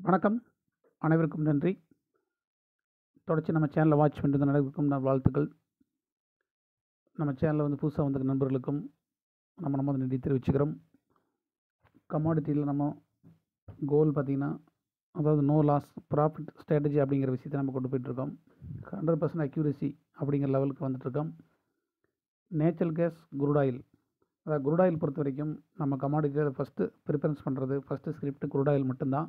வணக்கம் அனைவருக்கும் நன்றி தொடர்ச்சி நம்ம சேனலை வாட்ச் பண்ணிட்டு அனைவருக்கும் நான் வாழ்த்துக்கள் நம்ம சேனலில் வந்து புதுசாக வந்த நண்பர்களுக்கும் நம்ம நம்ம நன்றி தெரிவிச்சுக்கிறோம் கமாடிட்டியில் நம்ம கோல் பார்த்திங்கன்னா அதாவது நோ லாஸ் ப்ராஃபிட் ஸ்ட்ராட்டஜி அப்படிங்கிற விஷயத்தை நம்ம கொண்டு போயிட்டுருக்கோம் ஹண்ட்ரட் பர்சன்ட் அக்யூரசி அப்படிங்கிற லெவலுக்கு வந்துட்டுருக்கோம் நேச்சுரல் கேஸ் குருடாயில் அதாவது குருடாயில் பொறுத்த வரைக்கும் நம்ம கமாடிட்டியில் ஃபஸ்ட்டு ப்ரிஃபரன்ஸ் பண்ணுறது ஃபஸ்ட்டு ஸ்கிரிப்ட் குருடாயில் மட்டும்தான்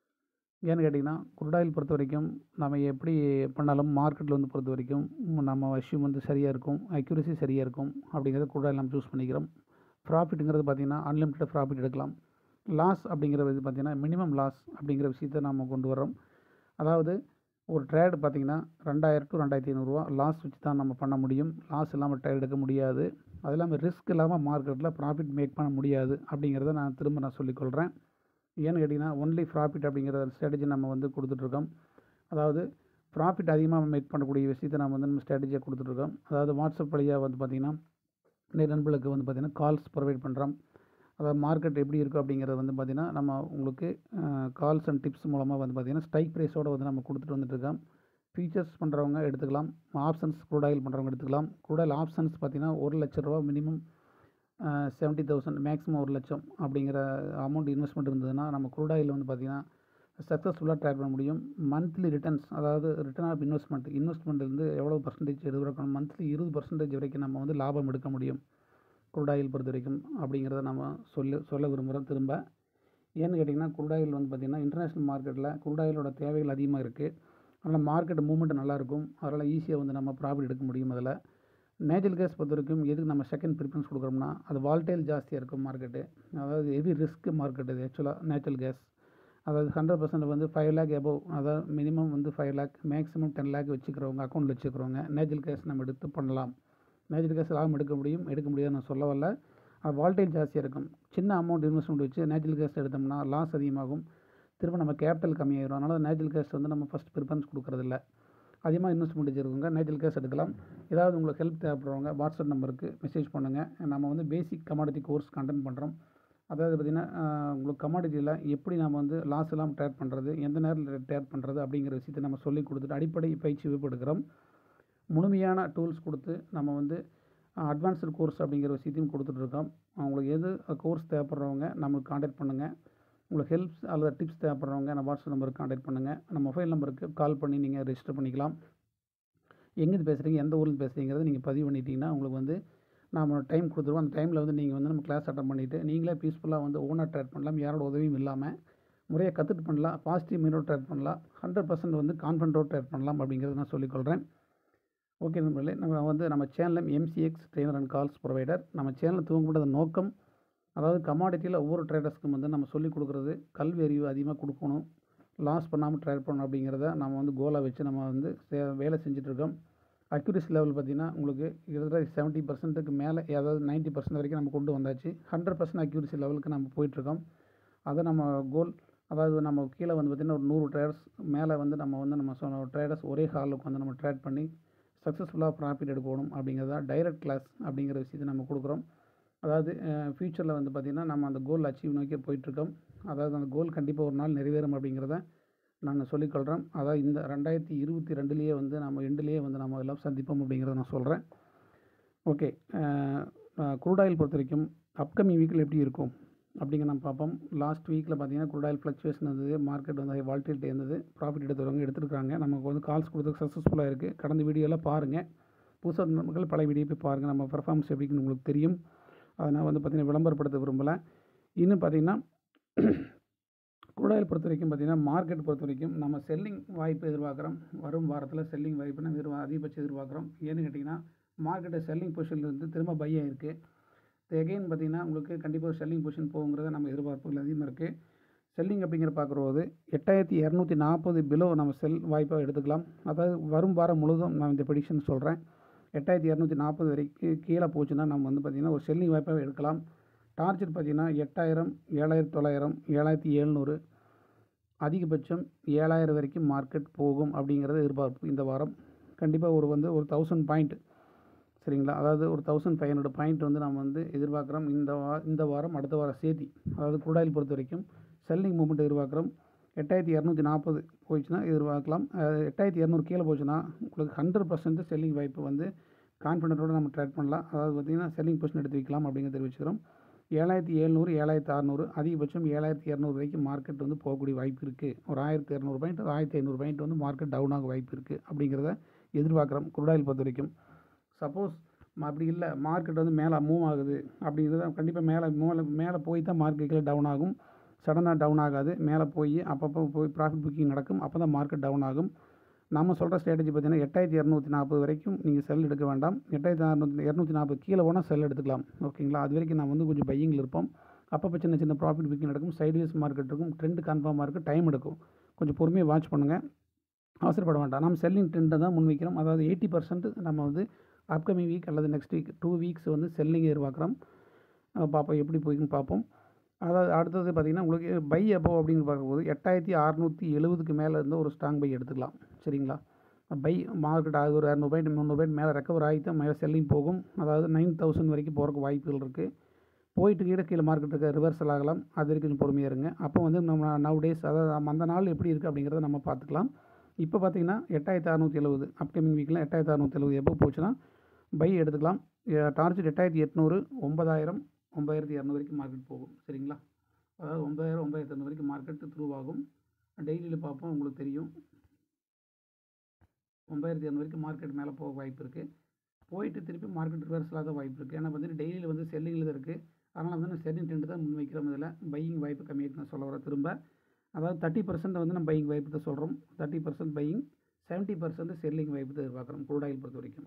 ஏன்னு கேட்டிங்கன்னா குருடாயில் பொறுத்த வரைக்கும் நம்ம எப்படி பண்ணாலும் மார்க்கெட்டில் வந்து பொறுத்த வரைக்கும் நம்ம விஷயம் வந்து சரியாக இருக்கும் அக்யூரசி சரியாக இருக்கும் அப்படிங்கிறத குருடாயில் நம்ம சூஸ் பண்ணிக்கிறோம் ப்ராஃபிட்டுங்கிறது பார்த்திங்கன்னா அன்லிமிட்டட் ப்ராஃபிட் எடுக்கலாம் லாஸ் அப்படிங்கிறது பார்த்திங்கன்னா மினிமம் லாஸ் அப்படிங்கிற விஷயத்தை நம்ம கொண்டு வரோம் அதாவது ஒரு ட்ரேடு பார்த்திங்கன்னா ரெண்டாயிரம் டு ரெண்டாயிரத்தி ஐநூறுரூவா லாஸ் வச்சு தான் நம்ம பண்ண முடியும் லாஸ் இல்லாமல் ட்ரேட் எடுக்க முடியாது அது இல்லாமல் ரிஸ்க் இல்லாமல் மார்க்கெட்டில் ப்ராஃபிட் மேக் பண்ண முடியாது அப்படிங்கிறத நான் திரும்ப நான் சொல்லிக்கொள்கிறேன் ஏன்னு கேட்டிங்கன்னா ஒன்லி ப்ராஃபிட் அப்படிங்கிற ஸ்ட்ராட்டஜி நம்ம வந்து கொடுத்துட்ருக்கோம் அதாவது ப்ராஃபிட் அதிகமாக மேக் பண்ணக்கூடிய விஷயத்தை நம்ம வந்து நம்ம ஸ்ட்ராட்டஜியாக கொடுத்துட்ருக்கோம் அதாவது வாட்ஸ்அப் வழியாக வந்து பார்த்திங்கன்னா நிறைய நண்பர்களுக்கு வந்து பார்த்திங்கன்னா கால்ஸ் ப்ரொவைட் பண்ணுறோம் அதாவது மார்க்கெட் எப்படி இருக்குது அப்படிங்கிறது வந்து பார்த்திங்கன்னா நம்ம உங்களுக்கு கால்ஸ் அண்ட் டிப்ஸ் மூலமாக வந்து பார்த்திங்கன்னா ஸ்ட்ரைக் ப்ரைஸோடு வந்து நம்ம கொடுத்துட்டு வந்துட்டுருக்கோம் ஃபீச்சர்ஸ் பண்ணுறவங்க எடுத்துக்கலாம் ஆப்ஷன்ஸ் க்ரூடாயில் பண்ணுறவங்க எடுத்துக்கலாம் க்ரூடாயில் ஆப்ஷன்ஸ் பார்த்திங்கன்னா ஒரு லட்ச ரூபா மினிமம் செவன்ட்டி தௌசண்ட் மேக்ஸிமம் ஒரு லட்சம் அப்படிங்கிற அமௌண்ட் இன்வெஸ்ட்மெண்ட் இருந்ததுன்னா நம்ம க்ரூடாயில் வந்து பார்த்திங்கன்னா சக்ஸஸ்ஃபுல்லாக ட்ராக் பண்ண முடியும் மந்த்லி ரிட்டர்ன்ஸ் அதாவது ரிட்டர்ன் ஆஃப் இன்வெஸ்ட்மெண்ட் இன்வெஸ்ட்மெண்ட்லேருந்து எவ்வளோ பர்சன்டேஜ் எதிர்பார்க்கணும் மந்த்லி இருபது பர்சன்டேஜ் வரைக்கும் நம்ம வந்து லாபம் எடுக்க முடியும் குருடாயில் பொறுத்த வரைக்கும் அப்படிங்கிறத நம்ம சொல்ல சொல்ல விரும்புகிறோம் திரும்ப ஏன்னு கேட்டிங்கன்னா குருடாயில் வந்து பார்த்திங்கன்னா இன்டர்நேஷ்னல் மார்க்கெட்டில் குருடாயிலோட தேவைகள் அதிகமாக இருக்குது அதனால் மார்க்கெட் மூவ்மெண்ட் நல்லாயிருக்கும் அதனால் ஈஸியாக வந்து நம்ம ப்ராஃபிட் எடுக்க முடியும் அதில் நேச்சுரல் கேஸ் பொறுத்த வரைக்கும் எதுக்கு நம்ம செகண்ட் ப்ரிஃபரன்ஸ் கொடுக்குறோம்னா அது வால்டைல் ஜாஸ்தியாக இருக்கும் மார்க்கெட்டு அதாவது ஹெவி ரிஸ்க் மார்க்கெட் இது ஆக்சுவலாக நேச்சுரல் கேஸ் அதாவது ஹண்ட்ரட் பர்சன்ட் வந்து ஃபைவ் லேக் எபோவ் அதாவது மினிமம் வந்து five lakh maximum ten lakh வச்சுக்கிறவங்க அக்கௌண்ட்டில் வச்சுக்கிறவங்க நேச்சுரல் கேஸ் நம்ம எடுத்து பண்ணலாம் நேச்சுரல் கேஸ் லாபம் எடுக்க முடியும் எடுக்க முடியாது நான் சொல்ல வரல அது வால்டைல் ஜாஸ்தியாக இருக்கும் சின்ன அமௌண்ட் இன்வெஸ்ட்மெண்ட் வச்சு நேச்சுரல் கேஸ் எடுத்தோம்னா லாஸ் அதிகமாகும் திரும்ப நம்ம கேபிட்டல் கம்மியாயிரும் அதனால் நேச்சுரல் கேஸ் வந்து நம்ம ஃபஸ்ட் ப்ரிஃபரன்ஸ் கொடுக்குறதில்ல அதிகமாக இன்வெஸ்ட்மெண்ட் வச்சுருக்கவங்க நேச்சுரல் கேஸ் எடுக்கலாம் ஏதாவது உங்களுக்கு ஹெல்ப் தேவைப்படுறவங்க வாட்ஸ்அப் நம்பருக்கு மெசேஜ் பண்ணுங்கள் நம்ம வந்து பேசிக் கமாடிட்டி கோர்ஸ் கண்டென்ட் பண்ணுறோம் அதாவது பார்த்திங்கன்னா உங்களுக்கு கமாடிட்டியில் எப்படி நம்ம வந்து லாஸ் இல்லாமல் ட்ரேட் பண்ணுறது எந்த நேரத்தில் ட்ரேட் பண்ணுறது அப்படிங்கிற விஷயத்தை நம்ம சொல்லி கொடுத்துட்டு அடிப்படை பயிற்சி வகுப்பு எடுக்கிறோம் முழுமையான டூல்ஸ் கொடுத்து நம்ம வந்து அட்வான்ஸ்டு கோர்ஸ் அப்படிங்கிற விஷயத்தையும் கொடுத்துட்ருக்கோம் அவங்களுக்கு எது கோர்ஸ் தேவைப்படுறவங்க நம்மளுக்கு காண்டாக்ட் பண்ணுங்கள் உங்களுக்கு ஹெல்ப்ஸ் அல்லது டிப்ஸ் தேவைப்படுறவங்க நம்ம வாட்ஸ்அப் நம்பருக்கு காண்டாக்ட் பண்ணுங்கள் நம்ம மொபைல் நம்பருக்கு கால் பண்ணி நீங்கள் ரெஜிஸ்டர் பண்ணிக்கலாம் எங்கேருந்து பேசுகிறீங்க எந்த ஊரில் பேசுகிறீங்கிறத நீங்கள் பதிவு பண்ணிட்டீங்கன்னா உங்களுக்கு வந்து நம்ம டைம் கொடுத்துருவோம் அந்த டைமில் வந்து நீங்கள் வந்து நம்ம கிளாஸ் அட்டன் பண்ணிவிட்டு நீங்களே பீஸ்ஃபுல்லாக வந்து ஓனாக ட்ரேட் பண்ணலாம் யாரோட உதவியும் இல்லாமல் முறையாக கற்றுட்டு பண்ணலாம் பாசிட்டிவ் மீனோட ட்ரேட் பண்ணலாம் ஹண்ட்ரட் பர்சன்ட் வந்து கான்ஃபிடண்ட்டோடு ட்ரேட் பண்ணலாம் அப்படிங்கிறத நான் சொல்லிக்கொள்கிறேன் ஓகே நண்பர்களே நம்ம வந்து நம்ம சேனலில் MCX trainer and calls provider நம்ம சேனலில் துவங்கப்பட்ட நோக்கம் அதாவது கமாடிட்டியில் ஒவ்வொரு ட்ரேடர்ஸ்க்கும் வந்து நம்ம சொல்லிக் கொடுக்குறது கல்வி அறிவு அதிகமாக கொடுக்கணும் லாஸ் பண்ணாமல் ட்ரேட் பண்ணணும் அப்படிங்கிறத நம்ம வந்து கோலாக வச்சு நம்ம வந்து வேலை செஞ்சிட்ருக்கோம் அக்யூரேசி லெவல் பார்த்திங்கன்னா உங்களுக்கு கிட்டத்தட்ட செவன்ட்டி பர்சன்ட்டுக்கு மேலே அதாவது நைன்ட்டி பர்சன்ட் வரைக்கும் நம்ம கொண்டு வந்தாச்சு ஹண்ட்ரட் பர்சன்ட் அக்யூரேசி லெவலுக்கு நம்ம போயிட்டுருக்கோம் அதை நம்ம கோல் அதாவது நம்ம கீழே வந்து பார்த்திங்கன்னா ஒரு நூறு ட்ரேடர்ஸ் மேலே வந்து நம்ம வந்து நம்ம சொன்ன ட்ரேடர்ஸ் ஒரே ஹாலுக்கு வந்து நம்ம ட்ரேட் பண்ணி சக்ஸஸ்ஃபுல்லாக ப்ராஃபிட் எடுக்கணும் அப்படிங்கிறதா டைரக்ட் கிளாஸ் அப்படிங்கிற விஷயத்தை நம்ம கொடுக்குறோம் அதாவது ஃப்யூச்சரில் வந்து பார்த்திங்கன்னா நம்ம அந்த கோல் அச்சீவ் நோக்கி போயிட்டுருக்கோம் அதாவது அந்த கோல் கண்டிப்பாக ஒரு நாள் நிறைவேறும் அப்படிங்கிறத நான் சொல்லிக்கொள்கிறேன் அதாவது இந்த ரெண்டாயிரத்தி இருபத்தி ரெண்டுலேயே வந்து நம்ம எண்டுலேயே வந்து நம்ம எல்லாம் சந்திப்போம் அப்படிங்கிறத நான் சொல்கிறேன் ஓகே குரூடாயில் பொறுத்த வரைக்கும் அப்கமிங் வீக்கில் எப்படி இருக்கும் அப்படிங்க நம்ம பார்ப்போம் லாஸ்ட் வீக்கில் பார்த்தீங்கன்னா குரூடாயில் ஃப்ளக்சுவேஷன் இருந்தது மார்க்கெட் வந்து வால்டிலிட்டி இருந்தது ப்ராஃபிட் எடுத்தவங்க எடுத்துருக்காங்க நமக்கு வந்து கால்ஸ் கொடுத்து சக்ஸஸ்ஃபுல்லாக இருக்குது கடந்த வீடியோலாம் பாருங்கள் புதுசாக மக்கள் பழைய வீடியோ போய் பாருங்கள் நம்ம பர்ஃபார்மன்ஸ் எப்படின்னு உங்களுக்கு தெரியும் அதனால் வந்து பார்த்திங்கன்னா விளம்பரப்படுத்த விரும்பலை இன்னும் பார்த்திங்கன்னா குரூடாயில் பொறுத்த வரைக்கும் பார்த்திங்கன்னா மார்க்கெட் பொறுத்த வரைக்கும் நம்ம செல்லிங் வாய்ப்பு எதிர்பார்க்குறோம் வரும் வாரத்தில் செல்லிங் வாய்ப்பு நம்ம எதிர்பா அதிகபட்சம் எதிர்பார்க்குறோம் ஏன்னு கேட்டிங்கன்னா மார்க்கெட்டை செல்லிங் பொசிஷனில் இருந்து திரும்ப பை ஆகிருக்கு எகெயின் பார்த்திங்கன்னா உங்களுக்கு கண்டிப்பாக ஒரு செல்லிங் பொசிஷன் போகுங்கிறத நம்ம எதிர்பார்ப்புகள் அதிகமாக இருக்குது செல்லிங் அப்படிங்கிற பார்க்கும்போது எட்டாயிரத்தி இரநூத்தி நாற்பது பிலோ நம்ம செல் வாய்ப்பாக எடுத்துக்கலாம் அதாவது வரும் வாரம் முழுதும் நான் இந்த ப்ரெடிக்ஷன் சொல்கிறேன் எட்டாயிரத்தி இரநூத்தி நாற்பது வரைக்கும் கீழே போச்சுன்னா நம்ம வந்து பார்த்திங்கன்னா ஒரு செல்லிங் வாய்ப்பாக எடுக்கலாம் டார்கெட் பார்த்திங்கன்னா எட்டாயிரம் ஏழாயிரத்தி தொள்ளாயிரம் ஏழாயிரத்தி எழுநூறு அதிகபட்சம் ஏழாயிரம் வரைக்கும் மார்க்கெட் போகும் அப்படிங்கிறத எதிர்பார்ப்பு இந்த வாரம் கண்டிப்பாக ஒரு வந்து ஒரு தௌசண்ட் பாயிண்ட் சரிங்களா அதாவது ஒரு தௌசண்ட் ஃபைவ் ஹண்ட்ரட் பாயிண்ட் வந்து நம்ம வந்து எதிர்பார்க்குறோம் இந்த வா இந்த வாரம் அடுத்த வாரம் சேர்த்தி அதாவது குரூடாயில் பொறுத்த வரைக்கும் செல்லிங் மூமெண்ட் எதிர்பார்க்குறோம் எட்டாயிரத்தி இரநூத்தி நாற்பது போயிடுச்சுன்னா எதிர்பார்க்கலாம் அஹ் எட்டாயிரத்தி இரநூறு கீழே போச்சுன்னா உங்களுக்கு ஹண்ட்ரட் பர்சன்ட் செல்லிங் வாய்ப்பு வந்து கான்ஃபிடென்ட்டோட நம்ம ட்ரேட் பண்ணலாம் அதாவது பார்த்திங்கன்னா செல்லிங் பொசிஷன் எடுத்து வைக்கலாம் அப்படிங்கிறத தெரிவிச்சுக்கிறோம் ஏழாயிரத்தி எழுநூறு ஏழாயிரத்தி அறநூறு அதிகபட்சம் ஏழாயிரத்தி இரநூறு வரைக்கும் மார்க்கெட் வந்து போகக்கூடிய வாய்ப்பு இருக்குது ஒரு ஆயிரத்தி இரநூறு பாயிண்ட் ஆயிரத்தி ஐநூறு பாயிண்ட் வந்து மார்க்கெட் டவுன் ஆக வாய்ப்பு இருக்குது அப்படிங்கிறத எதிர்பார்க்குறோம் குருடாயில் பொறுத்த வரைக்கும் சப்போஸ் அப்படி இல்லை மார்க்கெட் வந்து மேலே மூவ் ஆகுது அப்படிங்கிறத கண்டிப்பாக மேலே மேலே மேலே போய் தான் மார்க்கெட்டில் டவுன் ஆகும் சடனாக டவுன் ஆகாது மேலே போய் அப்பப்போ போய் ப்ராஃபிட் புக்கிங் நடக்கும் அப்போ தான் மார்க்கெட் டவுன் ஆகும் நம்ம சொல்கிற ஸ்ட்ராட்டஜி பார்த்தீங்கன்னா எட்டாயிரத்தி இரநூத்தி நாற்பது வரைக்கும் நீங்கள் செல் எடுக்க வேண்டாம் எட்டாயிரத்தி அறநூற்றி இரநூத்தி நாற்பது கீழே போனால் செல் எடுத்துக்கலாம் ஓகேங்களா அது வரைக்கும் நம்ம வந்து கொஞ்சம் பையிங்கில் இருப்போம் அப்பப்போ சின்ன சின்ன ப்ராஃபிட் புக்கிங் நடக்கும் சைட்வேஸ் மார்க்கெட் இருக்கும் ட்ரெண்ட் கன்ஃபார்மாக இருக்குது டைம் எடுக்கும் கொஞ்சம் பொறுமையாக வாட்ச் பண்ணுங்கள் அவசரப்பட வேண்டாம் நம்ம செல்லிங் ட்ரெண்டை தான் முன்வைக்கிறோம் அதாவது எயிட்டி பர்சன்ட் நம்ம வந்து அப்கமிங் வீக் அல்லது நெக்ஸ்ட் வீக் டூ வீக்ஸ் வந்து செல்லிங் எதிர்பார்க்குறோம் அஹ் பார்ப்போம் எப்படி போய்க்குன்னு பார்ப்போம் அதாவது அடுத்தது பார்த்திங்கன்னா உங்களுக்கு பை அபோவ் அப்படின்னு பார்க்கும்போது எட்டாயிரத்தி அறநூற்றி எழுபதுக்கு மேலே இருந்து ஒரு ஸ்ட்ராங் பை எடுத்துக்கலாம் சரிங்களா பை மார்க்கெட் ஆகுது ஒரு இரநூறு பாயிண்ட் முந்நூறு பாயிண்ட் மேலே ரெக்கவர் ஆகி தான் மேலே செல்லிங் போகும் அதாவது நைன் தௌசண்ட் வரைக்கும் போகிறக்கு வாய்ப்புகள் இருக்குது போயிட்டு கீழே கீழே மார்க்கெட்டுக்கு ரிவர்சல் ஆகலாம் அது வரைக்கும் கொஞ்சம் பொறுமையாக இருங்க அப்போ வந்து நம்ம நவ் டேஸ் அதாவது நம்ம அந்த நாள் எப்படி இருக்குது அப்படிங்கிறத நம்ம பார்த்துக்கலாம் இப்போ பார்த்தீங்கன்னா எட்டாயிரத்தி அறநூற்றி எழுபது அப்கமிங் வீக்கில் எட்டாயிரத்தி அறநூற்றி எழுபது எப்போ போச்சுன்னா பை எடுத்துக்கலாம் டார்கெட் எட்டாயிரத்தி எட்நூறு ஒன்பதாயிரம் ஒம்பதாயிரத்தி இரநூறு வரைக்கும் மார்க்கெட் போகும் சரிங்களா அதாவது ஒம்பதாயிரம் ஒம்பதாயிரத்தி இரநூறு வரைக்கும் மார்க்கெட் த்ரூ ஆகும் டெய்லியில் பார்ப்போம் உங்களுக்கு தெரியும் ஒம்பதாயிரத்தி இரநூறு வரைக்கும் மார்க்கெட் மேலே போக வாய்ப்பு இருக்குது போயிட்டு திருப்பி மார்க்கெட் ரிவர்ஸலாக தான் வாய்ப்பு இருக்குது ஏன்னா வந்து டெய்லியில் வந்து செல்லிங்கில் தான் இருக்குது அதனால் வந்து நான் செல்லிங் ட்ரெண்ட் தான் முன்வைக்கிறோம் இதில் பையிங் வாய்ப்பு கம்மியாக நான் சொல்ல வரேன் திரும்ப அதாவது தேர்ட்டி பர்சன்ட் வந்து நம்ம பையிங் வாய்ப்பு தான் சொல்கிறோம் thirty percent buying seventy percent selling வாய்ப்பு தான் எதிர்பார்க்குறோம் crude oil பொறுத்த வரைக்கும்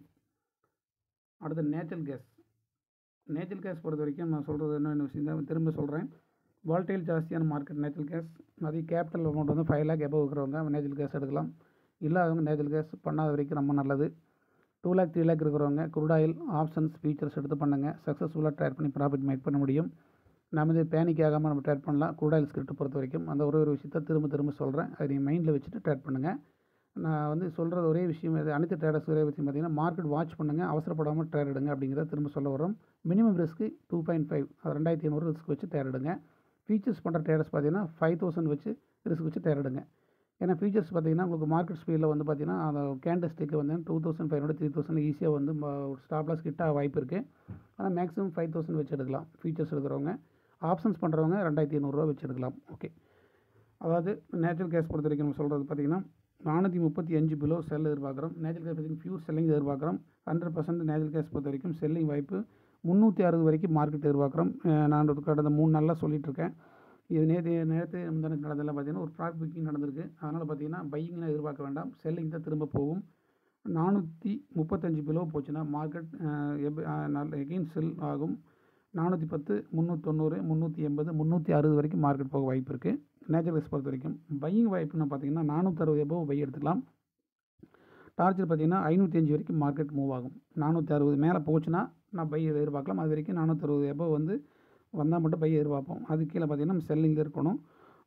அடுத்து நேச்சுரல் கேஸ் நேச்சுரல் கேஸ் பொறுத்த வரைக்கும் நான் சொல்கிறது என்ன விஷயம் தான் திரும்ப சொல்கிறேன் வால்டைல் ஜாஸ்தியான மார்க்கெட் நேச்சுரல் கேஸ் அதே கேபிட்டல் அமௌண்ட் வந்து ஃபைவ் லேக் எபோவ் இருக்கிறவங்க நேச்சுரல் கேஸ் எடுக்கலாம் இல்லாதவங்க நேச்சுரல் கேஸ் பண்ணாத வரைக்கும் ரொம்ப நல்லது டூ லேக் த்ரீ லேக் இருக்கிறவங்க குருடாயில் ஆப்ஷன்ஸ் ஃபீச்சர்ஸ் எடுத்து பண்ணுங்கள் சக்ஸஸ்ஃபுல்லாக ட்ரேட் பண்ணி ப்ராஃபிட் மேக் பண்ண முடியும் நம்ம இது பேனிக் ஆகாமல் நம்ம ட்ரேட் பண்ணலாம் குருடாயில் ஸ்கிரிப்ட் பொறுத்த வரைக்கும் அந்த ஒரு ஒரு விஷயத்தை திரும்ப திரும்ப சொல்கிறேன் அதை நீங்கள் மைண்டில் வச்சுட்டு ட்ரேட் பண்ணுங்கள் நான் வந்து சொல்கிறது ஒரே விஷயம் இது அனைத்து ட்ரேடர்ஸ் ஒரே விஷயம் பார்த்தீங்கன்னா மார்க்கெட் வாட்ச் பண்ணுங்கள் அவசரப்படாமல் ட்ரேட் எடுங்க அப்படிங்கிறத திரும்ப சொல்ல வரோம் minimum risk two point five அது ரெண்டாயிரத்தி ஐநூறு ரிஸ்க் வச்சு ட்ரேட் எடுங்க ஃபீச்சர்ஸ் பண்ணுற ட்ரேடர்ஸ் பார்த்தீங்கன்னா ஃபைவ் தௌசண்ட் வச்சு ரிஸ்க் வச்சு ட்ரேட் எடுங்க ஏன்னா ஃபீச்சர்ஸ் பார்த்தீங்கன்னா உங்களுக்கு மார்க்கெட் ஸ்பீடில் வந்து பார்த்தீங்கன்னா அந்த கேண்டல் ஸ்டிக்கு வந்து two thousand five hundred three thousand ஈஸியாக வந்து ஸ்டாப் லாஸ் கிட்ட வாய்ப்பு இருக்குது ஆனால் மேக்ஸிமம் ஃபைவ் தௌசண்ட் வச்சு எடுக்கலாம் ஃபீச்சர்ஸ் எடுக்கிறவங்க ஆப்ஷன்ஸ் பண்ணுறவங்க ரெண்டாயிரத்தி ஐநூறுரூவா வச்சு எடுக்கலாம் ஓகே அதாவது நேச்சுரல் கேஸ் பொறுத்த வரைக்கும் நம்ம சொல்கிறது பார்த்தீங்கன்னா நானூற்றி முப்பத்தி அஞ்சு பிலோ செல் எதிர்பார்க்குறோம் நேச்சுரல் கேஸ் பார்த்தீங்கன்னா ஃபியூர் செல்லிங் எதிர்பார்க்குறோம் ஹண்ட்ரட் பர்சன்ட் நேச்சுரல் கேஸ் பொறுத்த வரைக்கும் செல்லிங் வாய்ப்பு முந்நூற்றி அறுபது வரைக்கும் மார்க்கெட் எதிர்பார்க்குறோம் அஹ் நான் ஒரு கடந்த மூணு நாளாக சொல்லிட்டு இருக்கேன் இது நேற்று நேற்று முந்தானத்து நடந்ததில் பார்த்தீங்கன்னா ஒரு ப்ராஃபிட் புக்கிங் நடந்திருக்கு அதனால் பார்த்தீங்கன்னா பையிங்லாம் எதிர்பார்க்க வேண்டாம் செல்லிங் தான் திரும்ப போகும் நானூற்றி முப்பத்தஞ்சு பிலோ போச்சுன்னா மார்க்கெட் நல்ல எகெயின் செல் ஆகும் நானூற்றி பத்து முந்நூற்றொண்ணூறு முந்நூற்றி எண்பது முந்நூற்றி அறுபது வரைக்கும் மார்க்கெட் போக வாய்ப்பு இருக்குது நேச்சுரல் கேஸ் பொறுத்த வரைக்கும் பையிங் வாய்ப்புன்னு பார்த்தீங்கன்னா நானூற்றறுபது எபோ பை எடுத்துக்கலாம் டார்ச்சர் பார்த்தீங்கன்னா ஐநூற்றி அஞ்சு வரைக்கும் மார்க்கெட் மூவ் ஆகும் நானூற்றி அறுபது மேலே போச்சுன்னா நான் பை எதிர்பார்க்கலாம் அது வரைக்கும் நானூற்றறுபது எபோ வந்து வந்தால் மட்டும் பை எதிர்பார்ப்போம் அது கீழே பார்த்தீங்கன்னா நம்ம செல்லிங்கில் இருக்கணும்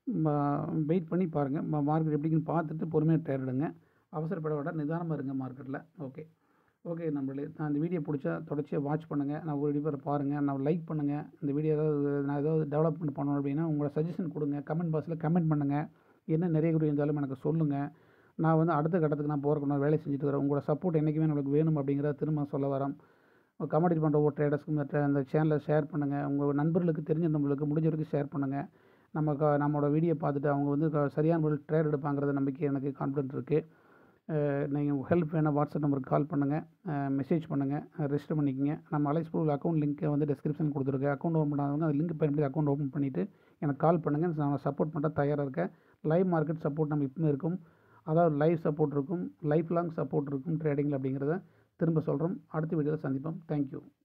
வெயிட் பண்ணி பாருங்கள் மார்க்கெட் எப்படின்னு பார்த்துட்டு பொறுமையாக ட்ரேட் எடுங்க அவசரப்பட விட நிதானமாக இருங்க மார்க்கெட்டில் ஓகே ஓகே நம்மளே நான் இந்த வீடியோ பிடிச்சா தொடர்ச்சியாக வாட்ச் பண்ணுங்கள் நான் ஒரு வீடியோ பாருங்கள் நான் லைக் பண்ணுங்கள் இந்த வீடியோ ஏதாவது நான் ஏதாவது டெவலப்மெண்ட் பண்ணணும் அப்படின்னா உங்களோட சஜஷன் கொடுங்க கமெண்ட் பாக்ஸில் கமெண்ட் பண்ணுங்கள் என்ன நிறைய குடி இருந்தாலும் எனக்கு சொல்லுங்கள் நான் வந்து அடுத்த கட்டத்துக்கு நான் போகிறக்கு நான் வேலை செஞ்சுட்டு வரேன் உங்களோட சப்போர்ட் என்றைக்குமே நம்மளுக்கு வேணும் அப்படிங்கிறத திரும்ப சொல்ல வரேன் கமெண்ட் பண்ணுற ஒவ்வொரு ட்ரேடர்ஸ்க்கு இந்த tra- இந்த சேனலை ஷேர் பண்ணுங்கள் உங்கள் நண்பர்களுக்கு தெரிஞ்ச நம்மளுக்கு முடிஞ்ச வரைக்கும் ஷேர் பண்ணுங்கள் நம்ம க நம்மளோட வீடியோ பார்த்துட்டு அவங்க வந்து க- சரியான முறையில் ட்ரேட் எடுப்பாங்கிறத நம்பிக்கை எனக்கு கான்ஃபிடென்ட் இருக்குது நீங்கள் ஹெல்ப் வேணால் வாட்ஸ்அப் நம்பருக்கு கால் பண்ணுங்கள் மெசேஜ் பண்ணுங்கள் ரெஜிஸ்டர் பண்ணிக்கங்க நம்ம அலைஸ் ப்ரூவல் அக்கௌண்ட் லிங்க்கை வந்து டிஸ்கிரிப்ஷன் கொடுத்துருக்கேன் அக்கௌண்ட் ஓப்பன் பண்ணாதவங்க அந்த லிங்க் பயன்படுத்தி அக்கௌண்ட் ஓப்பன் பண்ணிவிட்டு எனக்கு கால் பண்ணுங்கள் நான் சப்போர்ட் பண்ண தயாராக இருக்கேன் லைவ் மார்க்கெட் சப்போர்ட் நம்ம இப்போமே இருக்கும் அதாவது லைவ் சப்போர்ட் இருக்கும் லைஃப் லாங் சப்போர்ட் இருக்கும் ட்ரேடிங்கில் அப்படிங்கிறத திரும்ப சொல்கிறோம் அடுத்த வீடியோவில் சந்திப்போம் தேங்க்யூ